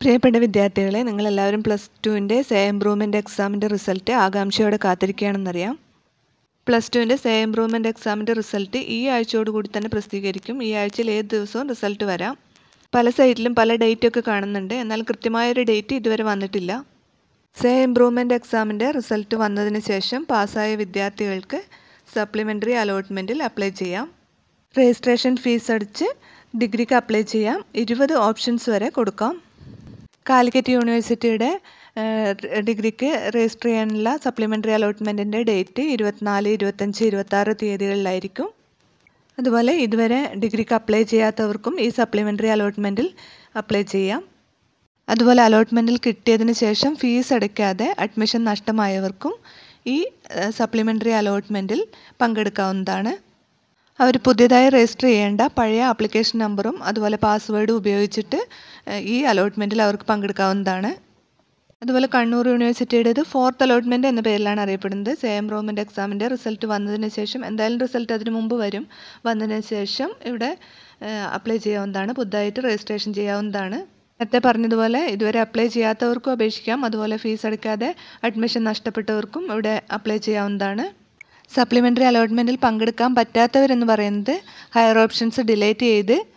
പ്രിയപ്പെട്ട വിദ്യാർത്ഥികളെ നിങ്ങളെല്ലാവരും പ്ലസ് ടുവിൻ്റെ സേ ഇംപ്രൂവ്മെൻ്റ് എക്സാമിൻ്റെ റിസൾട്ട് ആകാംക്ഷയോടെ കാത്തിരിക്കുകയാണെന്നറിയാം പ്ലസ് ടുവിൻ്റെ സേ ഇംപ്രൂവ്മെൻ്റ് എക്സാമിൻ്റെ റിസൾട്ട് ഈ ആഴ്ചയോടുകൂടി തന്നെ പ്രസിദ്ധീകരിക്കും ഈ ആഴ്ചയിൽ ഏത് ദിവസവും റിസൾട്ട് വരാം പല സൈറ്റിലും പല ഡേറ്റ് ഒക്കെ കാണുന്നുണ്ട് എന്നാൽ കൃത്യമായൊരു ഡേറ്റ് ഇതുവരെ വന്നിട്ടില്ല സേ ഇംപ്രൂവ്മെൻ്റ് എക്സാമിൻ്റെ റിസൾട്ട് വന്നതിന് ശേഷം പാസ്സായ വിദ്യാർത്ഥികൾക്ക് സപ്ലിമെൻ്ററി അലോട്ട്മെൻറ്റിൽ അപ്ലൈ ചെയ്യാം രജിസ്ട്രേഷൻ ഫീസ് അടിച്ച് ഡിഗ്രിക്ക് അപ്ലൈ ചെയ്യാം ഇരുപത് ഓപ്ഷൻസ് വരെ കൊടുക്കാം കാലിക്കറ്റ് യൂണിവേഴ്സിറ്റിയുടെ ഡിഗ്രിക്ക് രജിസ്റ്റർ ചെയ്യാനുള്ള സപ്ലിമെൻ്ററി അലോട്ട്മെൻറ്റിൻ്റെ ഡേറ്റ് ഇരുപത്തിനാല് ഇരുപത്തഞ്ച് ഇരുപത്താറ് തീയതികളിലായിരിക്കും അതുപോലെ ഇതുവരെ ഡിഗ്രിക്ക് അപ്ലൈ ചെയ്യാത്തവർക്കും ഈ സപ്ലിമെൻ്ററി അലോട്ട്മെൻറ്റിൽ അപ്ലൈ ചെയ്യാം അതുപോലെ അലോട്ട്മെൻറ്റിൽ കിട്ടിയതിന് ശേഷം ഫീസ് അടയ്ക്കാതെ അഡ്മിഷൻ നഷ്ടമായവർക്കും ഈ സപ്ലിമെൻ്ററി അലോട്ട്മെൻറ്റിൽ പങ്കെടുക്കാവുന്നതാണ് അവർ പുതിയതായി രജിസ്റ്റർ ചെയ്യേണ്ട പഴയ ആപ്ലിക്കേഷൻ നമ്പറും അതുപോലെ പാസ്വേഡും ഉപയോഗിച്ചിട്ട് ഈ അലോട്ട്മെൻറ്റിൽ അവർക്ക് പങ്കെടുക്കാവുന്നതാണ് അതുപോലെ കണ്ണൂർ യൂണിവേഴ്സിറ്റിയുടേത് ഫോർത്ത് അലോട്ട്മെൻറ്റ് എന്ന പേരിലാണ് അറിയപ്പെടുന്നത് സേ എംറോൾമെൻറ്റ് എക്സാമിൻ്റെ റിസൾട്ട് വന്നതിന് ശേഷം എന്തായാലും റിസൾട്ട് അതിന് മുമ്പ് വരും വന്നതിന് ശേഷം ഇവിടെ അപ്ലൈ ചെയ്യാവുന്നതാണ് പുതുതായിട്ട് രജിസ്ട്രേഷൻ ചെയ്യാവുന്നതാണ് നേരത്തെ പറഞ്ഞതുപോലെ ഇതുവരെ അപ്ലൈ ചെയ്യാത്തവർക്കും അപേക്ഷിക്കാം അതുപോലെ ഫീസ് അടയ്ക്കാതെ അഡ്മിഷൻ നഷ്ടപ്പെട്ടവർക്കും ഇവിടെ അപ്ലൈ ചെയ്യാവുന്നതാണ് സപ്ലിമെൻ്ററി അലോട്ട്മെൻറ്റിൽ പങ്കെടുക്കാൻ പറ്റാത്തവരെന്ന് പറയുന്നത് ഹയർ ഓപ്ഷൻസ് ഡിലേറ്റ് ചെയ്ത്